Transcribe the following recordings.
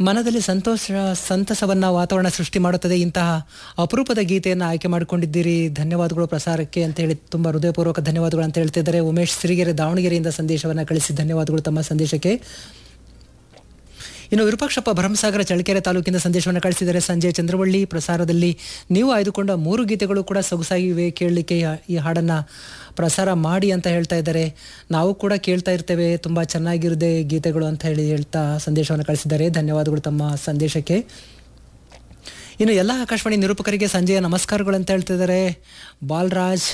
ಮನದಲ್ಲಿ ಸಂತೋಷ ಸಂತಸವನ್ನ ವಾತಾವರಣ ಸೃಷ್ಟಿ ಮಾಡುತ್ತದೆ ಇಂತಹ ಅಪರೂಪದ ಗೀತೆಯನ್ನು ಆಯ್ಕೆ ಮಾಡಿಕೊಂಡಿದ್ದೀರಿ ಧನ್ಯವಾದಗಳು ಪ್ರಸಾರಕ್ಕೆ ಅಂತ ಹೇಳಿ ತುಂಬ ಹೃದಯಪೂರ್ವಕ ಧನ್ಯವಾದಗಳು ಅಂತ ಹೇಳ್ತಿದ್ದಾರೆ ಉಮೇಶ್ ಸಿರಿಗೆರೆ ದಾವಣಗೆರೆಯಿಂದ ಸಂದೇಶವನ್ನು ಕಳಿಸಿ ಧನ್ಯವಾದಗಳು ತಮ್ಮ ಸಂದೇಶಕ್ಕೆ ಇನ್ನು ವಿರೂಪಾಕ್ಷಪ್ಪ ಭರಮಸಾಗರ ಚಳ್ಳಕೆರೆ ತಾಲೂಕಿನ ಸಂದೇಶವನ್ನು ಕಳಿಸಿದರೆ ಸಂಜೆ ಚಂದ್ರವಳ್ಳಿ ಪ್ರಸಾರದಲ್ಲಿ ನೀವು ಆಯ್ದುಕೊಂಡ ಮೂರು ಗೀತೆಗಳು ಕೂಡ ಸೊಗಸಾಗಿವೆ ಕೇಳಲಿಕ್ಕೆ ಈ ಹಾಡನ್ನು ಪ್ರಸಾರ ಮಾಡಿ ಅಂತ ಹೇಳ್ತಾ ಇದ್ದಾರೆ ನಾವು ಕೂಡ ಕೇಳ್ತಾ ಇರ್ತೇವೆ ತುಂಬ ಚೆನ್ನಾಗಿರುತ್ತೆ ಗೀತೆಗಳು ಅಂತ ಹೇಳಿ ಹೇಳ್ತಾ ಸಂದೇಶವನ್ನು ಕಳಿಸಿದ್ದಾರೆ ಧನ್ಯವಾದಗಳು ತಮ್ಮ ಸಂದೇಶಕ್ಕೆ ಇನ್ನು ಎಲ್ಲ ಆಕಾಶವಾಣಿ ನಿರೂಪಕರಿಗೆ ಸಂಜೆಯ ನಮಸ್ಕಾರಗಳು ಅಂತ ಹೇಳ್ತಿದ್ದಾರೆ ಬಾಲರಾಜ್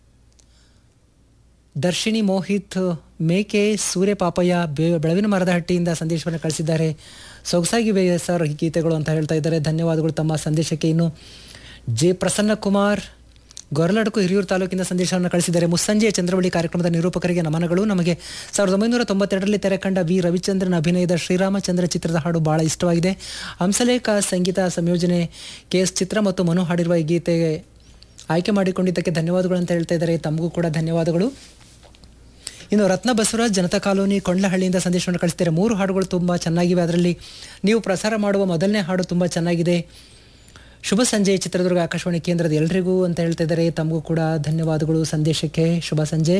ದರ್ಶಿನಿ ಮೋಹಿತ್ ಮೇಕೆ ಸೂರ್ಯ ಪಾಪಯ್ಯ ಬೆ ಬೆಳವಿನ ಮರದ ಹಟ್ಟಿಯಿಂದ ಸಂದೇಶವನ್ನು ಕಳಿಸಿದ್ದಾರೆ ಸೊಗಸಾಗಿವೆ ಸರ್ ಈ ಗೀತೆಗಳು ಅಂತ ಹೇಳ್ತಾ ಇದ್ದಾರೆ ಧನ್ಯವಾದಗಳು ತಮ್ಮ ಸಂದೇಶಕ್ಕೆ ಇನ್ನು ಜೆ ಪ್ರಸನ್ನ ಕುಮಾರ್ ಗೊರಲಡಕು ಹಿರಿಯೂರು ತಾಲೂಕಿನ ಸಂದೇಶವನ್ನು ಕಳಿಸಿದ್ದಾರೆ ಮುಸ್ಸಂಜೆಯ ಚಂದ್ರವಳ್ಳಿ ಕಾರ್ಯಕ್ರಮದ ನಿರೂಪಕರಿಗೆ ನಮನಗಳು ನಮಗೆ ಸಾವಿರದ ಒಂಬೈನೂರ ತೊಂಬತ್ತೆರಡರಲ್ಲಿ ತೆರೆ ಕಂಡ ವಿ ರವಿಚಂದ್ರನ್ ಅಭಿನಯದ ಶ್ರೀರಾಮಚಂದ್ರ ಚಿತ್ರದ ಹಾಡು ಬಹಳ ಇಷ್ಟವಾಗಿದೆ ಹಂಸಲೇಖ ಸಂಗೀತ ಸಂಯೋಜನೆ ಕೆ ಎಸ್ ಚಿತ್ರ ಮತ್ತು ಮನು ಹಾಡಿರುವ ಈ ಗೀತೆ ಆಯ್ಕೆ ಮಾಡಿಕೊಂಡಿದ್ದಕ್ಕೆ ಧನ್ಯವಾದಗಳು ಅಂತ ಹೇಳ್ತಾ ಇದ್ದಾರೆ ತಮಗೂ ಕೂಡ ಧನ್ಯವಾದಗಳು ಇನ್ನು ರತ್ನ ಬಸವರಾಜ್ ಜನತಾ ಕಾಲೋನಿ ಕೊಂಡ್ಲಹಳ್ಳಿಯಿಂದ ಸಂದೇಶವನ್ನು ಕಳಿಸ್ತಾರೆ ಮೂರು ಹಾಡುಗಳು ತುಂಬ ಚೆನ್ನಾಗಿವೆ ಅದರಲ್ಲಿ ನೀವು ಪ್ರಸಾರ ಮಾಡುವ ಮೊದಲನೇ ಹಾಡು ತುಂಬ ಚೆನ್ನಾಗಿದೆ ಶುಭ ಸಂಜೆ ಚಿತ್ರದುರ್ಗ ಆಕಾಶವಾಣಿ ಕೇಂದ್ರದ ಎಲ್ರಿಗೂ ಅಂತ ಹೇಳ್ತಾ ಇದ್ದಾರೆ ತಮಗೂ ಕೂಡ ಧನ್ಯವಾದಗಳು ಸಂದೇಶಕ್ಕೆ ಶುಭ ಸಂಜೆ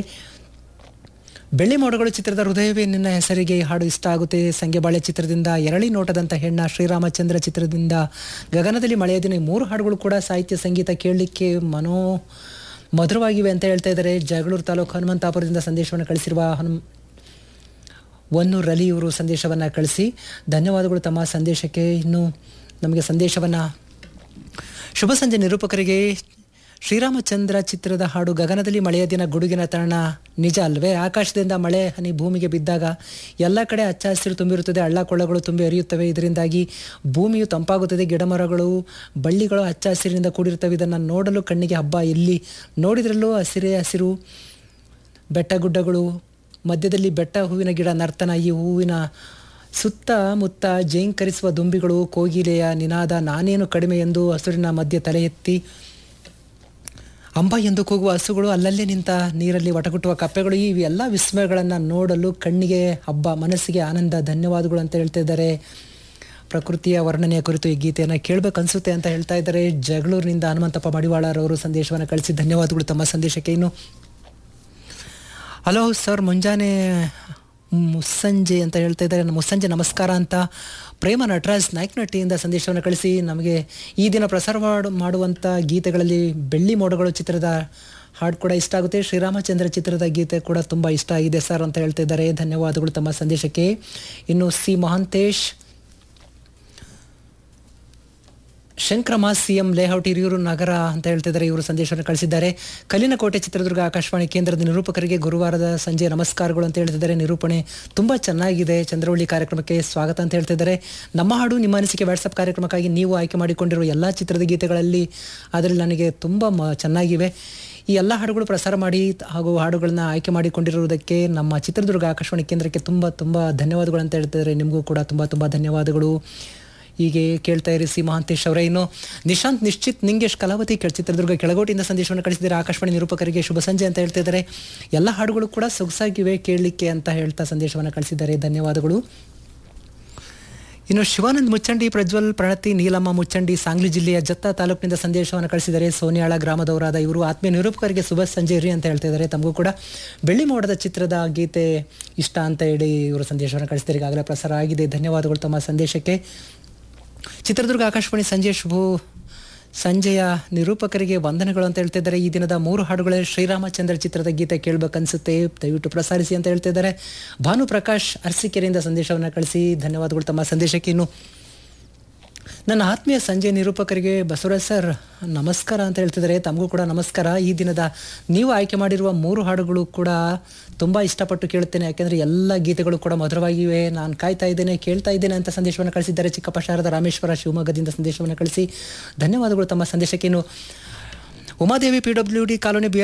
ಬೆಳ್ಳಿ ಮೋಡಗಳು ಚಿತ್ರದ ಹೃದಯವೇ ನಿನ್ನ ಹೆಸರಿಗೆ ಈ ಹಾಡು ಇಷ್ಟ ಆಗುತ್ತೆ ಸಂಗೆಬಾಳೆ ಚಿತ್ರದಿಂದ ಎರಳಿ ನೋಟದಂತ ಹೆಣ್ಣ ಶ್ರೀರಾಮಚಂದ್ರ ಚಿತ್ರದಿಂದ ಗಗನದಲ್ಲಿ ಮಳೆಯ ದಿನ ಈ ಮೂರು ಹಾಡುಗಳು ಕೂಡ ಸಾಹಿತ್ಯ ಸಂಗೀತ ಕೇಳಲಿಕ್ಕೆ ಮನೋ ಮಧುರವಾಗಿವೆ ಅಂತ ಹೇಳ್ತಾ ಇದ್ದಾರೆ ಜಗಳೂರು ತಾಲೂಕು ಹನುಮಂತಾಪುರದಿಂದ ಸಂದೇಶವನ್ನು ಕಳಿಸಿರುವ ಹನುಮ ಒನ್ನೂರು ರಲಿ ಇವರು ಸಂದೇಶವನ್ನು ಕಳಿಸಿ ಧನ್ಯವಾದಗಳು ತಮ್ಮ ಸಂದೇಶಕ್ಕೆ ಇನ್ನು ನಮಗೆ ಸಂದೇಶವನ್ನು ಶುಭ ಸಂಜೆ ನಿರೂಪಕರಿಗೆ ಶ್ರೀರಾಮಚಂದ್ರ ಚಿತ್ರದ ಹಾಡು ಗಗನದಲ್ಲಿ ಮಳೆಯ ದಿನ ಗುಡುಗಿನ ತರಣ ನಿಜ ಅಲ್ವೇ ಆಕಾಶದಿಂದ ಮಳೆ ಹನಿ ಭೂಮಿಗೆ ಬಿದ್ದಾಗ ಎಲ್ಲ ಕಡೆ ಹಚ್ಚ ಹಸಿರು ತುಂಬಿರುತ್ತದೆ ಹಳ್ಳ ಕೊಳ್ಳಗಳು ತುಂಬಿ ಹರಿಯುತ್ತವೆ ಇದರಿಂದಾಗಿ ಭೂಮಿಯು ತಂಪಾಗುತ್ತದೆ ಗಿಡಮರಗಳು ಬಳ್ಳಿಗಳು ಹಚ್ಚ ಹಸಿರಿನಿಂದ ಕೂಡಿರುತ್ತವೆ ಇದನ್ನು ನೋಡಲು ಕಣ್ಣಿಗೆ ಹಬ್ಬ ಎಲ್ಲಿ ನೋಡಿದ್ರಲ್ಲೂ ಹಸಿರೇ ಹಸಿರು ಬೆಟ್ಟ ಗುಡ್ಡಗಳು ಮಧ್ಯದಲ್ಲಿ ಬೆಟ್ಟ ಹೂವಿನ ಗಿಡ ನರ್ತನ ಈ ಹೂವಿನ ಸುತ್ತ ಮುತ್ತ ಜೇಂಕರಿಸುವ ದುಂಬಿಗಳು ಕೋಗಿಲೆಯ ನಿನಾದ ನಾನೇನು ಕಡಿಮೆ ಎಂದು ಹಸುರಿನ ಮಧ್ಯೆ ತಲೆ ಎತ್ತಿ ಅಂಬ ಎಂದು ಕೂಗುವ ಹಸುಗಳು ಅಲ್ಲಲ್ಲೇ ನಿಂತ ನೀರಲ್ಲಿ ಒಟಗುಟ್ಟುವ ಕಪ್ಪೆಗಳು ಈ ಎಲ್ಲ ವಿಸ್ಮಯಗಳನ್ನು ನೋಡಲು ಕಣ್ಣಿಗೆ ಹಬ್ಬ ಮನಸ್ಸಿಗೆ ಆನಂದ ಧನ್ಯವಾದಗಳು ಅಂತ ಹೇಳ್ತಾ ಇದ್ದಾರೆ ಪ್ರಕೃತಿಯ ವರ್ಣನೆಯ ಕುರಿತು ಈ ಗೀತೆಯನ್ನು ಕೇಳಬೇಕು ಅನಿಸುತ್ತೆ ಅಂತ ಹೇಳ್ತಾ ಇದ್ದಾರೆ ಜಗಳೂರಿನಿಂದ ಹನುಮಂತಪ್ಪ ಮಡಿವಾಳರವರು ಸಂದೇಶವನ್ನು ಕಳಿಸಿ ಧನ್ಯವಾದಗಳು ತಮ್ಮ ಸಂದೇಶಕ್ಕೆ ಇನ್ನು ಹಲೋ ಸರ್ ಮುಂಜಾನೆ ಮುಸ್ಸಂಜೆ ಅಂತ ಹೇಳ್ತಾ ಇದ್ದಾರೆ ಮುಸ್ಸಂಜೆ ನಮಸ್ಕಾರ ಅಂತ ಪ್ರೇಮ ನಟರಾಜ್ ನಾಯ್ಕನಟ್ಟಿಯಿಂದ ಸಂದೇಶವನ್ನು ಕಳಿಸಿ ನಮಗೆ ಈ ದಿನ ಪ್ರಸಾರ ಮಾಡು ಮಾಡುವಂಥ ಗೀತೆಗಳಲ್ಲಿ ಬೆಳ್ಳಿ ಮೋಡಗಳು ಚಿತ್ರದ ಹಾಡು ಕೂಡ ಇಷ್ಟ ಆಗುತ್ತೆ ಶ್ರೀರಾಮಚಂದ್ರ ಚಿತ್ರದ ಗೀತೆ ಕೂಡ ತುಂಬ ಇಷ್ಟ ಆಗಿದೆ ಸರ್ ಅಂತ ಹೇಳ್ತಾ ಇದ್ದಾರೆ ಧನ್ಯವಾದಗಳು ತಮ್ಮ ಸಂದೇಶಕ್ಕೆ ಇನ್ನು C Mahantesh Shankrama C M layout Hiriyur ನಗರ ಅಂತ ಹೇಳ್ತಿದ್ದಾರೆ ಇವರು ಸಂದೇಶವನ್ನು ಕಳಿಸಿದ್ದಾರೆ ಕಲ್ಲಿನಕೋಟೆ ಚಿತ್ರದುರ್ಗ ಆಕಾಶವಾಣಿ ಕೇಂದ್ರದ ನಿರೂಪಕರಿಗೆ ಗುರುವಾರದ ಸಂಜೆ ನಮಸ್ಕಾರಗಳು ಅಂತ ಹೇಳ್ತಿದ್ದಾರೆ ನಿರೂಪಣೆ ತುಂಬ ಚೆನ್ನಾಗಿದೆ ಚಂದ್ರವಳ್ಳಿ ಕಾರ್ಯಕ್ರಮಕ್ಕೆ ಸ್ವಾಗತ ಅಂತ ಹೇಳ್ತಿದ್ದಾರೆ ನಮ್ಮ ಹಾಡು ನಿಮ್ಮ ಅನಿಸಿಕೆ ವಾಟ್ಸಪ್ ಕಾರ್ಯಕ್ರಮಕ್ಕಾಗಿ ನೀವು ಆಯ್ಕೆ ಮಾಡಿಕೊಂಡಿರುವ ಎಲ್ಲ ಚಿತ್ರದ ಗೀತೆಗಳಲ್ಲಿ ಅದರಲ್ಲಿ ನನಗೆ ತುಂಬ ಮ ಚೆನ್ನಾಗಿವೆ ಈ ಎಲ್ಲ ಹಾಡುಗಳು ಪ್ರಸಾರ ಮಾಡಿ ಹಾಗೂ ಹಾಡುಗಳನ್ನ ಆಯ್ಕೆ ಮಾಡಿಕೊಂಡಿರುವುದಕ್ಕೆ ನಮ್ಮ ಚಿತ್ರದುರ್ಗ ಆಕಾಶವಾಣಿ ಕೇಂದ್ರಕ್ಕೆ ತುಂಬ ತುಂಬ ಧನ್ಯವಾದಗಳು ಅಂತ ಹೇಳ್ತಿದ್ದಾರೆ ನಿಮಗೂ ಕೂಡ ತುಂಬ ತುಂಬ ಧನ್ಯವಾದಗಳು ಹೀಗೆ ಕೇಳ್ತಾ ಇರಿ ಸಿ ಮಹಾಂತೇಶ್ ಅವರೇ ಇನ್ನು ನಿಶಾಂತ್ ನಿಶ್ಚಿತ್ ನಿಂಗೇಶ್ ಕಲಾವತಿ ಕೆಳ ಚಿತ್ರದುರ್ಗ ಕೆಳಗೋಟಿಯಿಂದ ಸಂದೇಶವನ್ನು ಕಳಿಸಿದ್ದಾರೆ ಆಕಾಶವಾಣಿ ನಿರೂಪಕರಿಗೆ ಶುಭ ಸಂಜೆ ಅಂತ ಹೇಳ್ತಿದ್ದಾರೆ ಎಲ್ಲ ಹಾಡುಗಳು ಕೂಡ ಸೊಗಸಾಗಿವೆ ಕೇಳಲಿಕ್ಕೆ ಅಂತ ಹೇಳ್ತಾ ಸಂದೇಶವನ್ನು ಕಳಿಸಿದ್ದಾರೆ ಧನ್ಯವಾದಗಳು ಇನ್ನು ಶಿವಾನಂದ್ ಮುಚ್ಚಂಡಿ ಪ್ರಜ್ವಲ್ ಪ್ರಣತಿ ನೀಲಮ್ಮ ಮುಚ್ಚಂಡಿ ಸಾಂಗ್ಲಿ ಜಿಲ್ಲೆಯ ಜತ್ತ ತಾಲೂಕಿನಿಂದ ಸಂದೇಶವನ್ನು ಕಳಿಸಿದ್ದಾರೆ ಸೋನಿಯಾಳ ಗ್ರಾಮದವರಾದ ಇವರು ಆತ್ಮೀಯ ನಿರೂಪಕರಿಗೆ ಶುಭ ಸಂಜೆ ಇರಿ ಅಂತ ಹೇಳ್ತಿದ್ದಾರೆ ತಮಗೂ ಕೂಡ ಬೆಳ್ಳಿ ಮೋಡದ ಚಿತ್ರದ ಗೀತೆ ಇಷ್ಟ ಅಂತ ಹೇಳಿ ಇವರು ಸಂದೇಶವನ್ನು ಕಳಿಸಿದ್ದಾರೆ ಈಗಾಗಲೇ ಪ್ರಸಾರ ಆಗಿದೆ ಧನ್ಯವಾದಗಳು ತಮ್ಮ ಸಂದೇಶಕ್ಕೆ ಚಿತ್ರದುರ್ಗ ಆಕಾಶವಾಣಿ ಸಂಜೆ ಶುಭ ಸಂಜೆಯ ನಿರೂಪಕರಿಗೆ ವಂದನೆಗಳು ಅಂತ ಹೇಳ್ತಿದ್ದಾರೆ ಈ ದಿನದ ಮೂರು ಹಾಡುಗಳಲ್ಲಿ ಶ್ರೀರಾಮಚಂದ್ರ ಚಿತ್ರದ ಗೀತೆ ಕೇಳಬೇಕನ್ಸುತ್ತೆ ದಯವಿಟ್ಟು ಪ್ರಸಾರಿಸಿ ಅಂತ ಹೇಳ್ತಿದ್ದಾರೆ ಭಾನು ಪ್ರಕಾಶ್ ಅರಸೀಕೆರೆಯಿಂದ ಸಂದೇಶವನ್ನು ಕಳಿಸಿ ಧನ್ಯವಾದಗಳು ತಮ್ಮ ಸಂದೇಶಕ್ಕೆ ಇನ್ನು ನನ್ನ ಆತ್ಮೀಯ ಸಂಜೆ ನಿರೂಪಕರಿಗೆ ಬಸವರಾಜ್ ಸರ್ ನಮಸ್ಕಾರ ಅಂತ ಹೇಳ್ತಿದ್ದಾರೆ ತಮಗೂ ಕೂಡ ನಮಸ್ಕಾರ ಈ ದಿನದ ನೀವು ಆಯ್ಕೆ ಮಾಡಿರುವ ಮೂರು ಹಾಡುಗಳು ಕೂಡ ತುಂಬ ಇಷ್ಟಪಟ್ಟು ಕೇಳುತ್ತೇನೆ ಯಾಕೆಂದರೆ ಎಲ್ಲ ಗೀತೆಗಳು ಕೂಡ ಮಧುರವಾಗಿವೆ ನಾನು ಕಾಯ್ತಾ ಇದ್ದೇನೆ ಕೇಳ್ತಾ ಇದ್ದೇನೆ ಅಂತ ಸಂದೇಶವನ್ನು ಕಳಿಸಿದ್ದಾರೆ ಚಿಕ್ಕಪ್ಪ ಶಾರದ ರಾಮೇಶ್ವರ ಶಿವಮೊಗ್ಗದಿಂದ ಸಂದೇಶವನ್ನು ಕಳಿಸಿ ಧನ್ಯವಾದಗಳು ತಮ್ಮ ಸಂದೇಶಕ್ಕೆ ಇನ್ನು Umadevi P W D colony B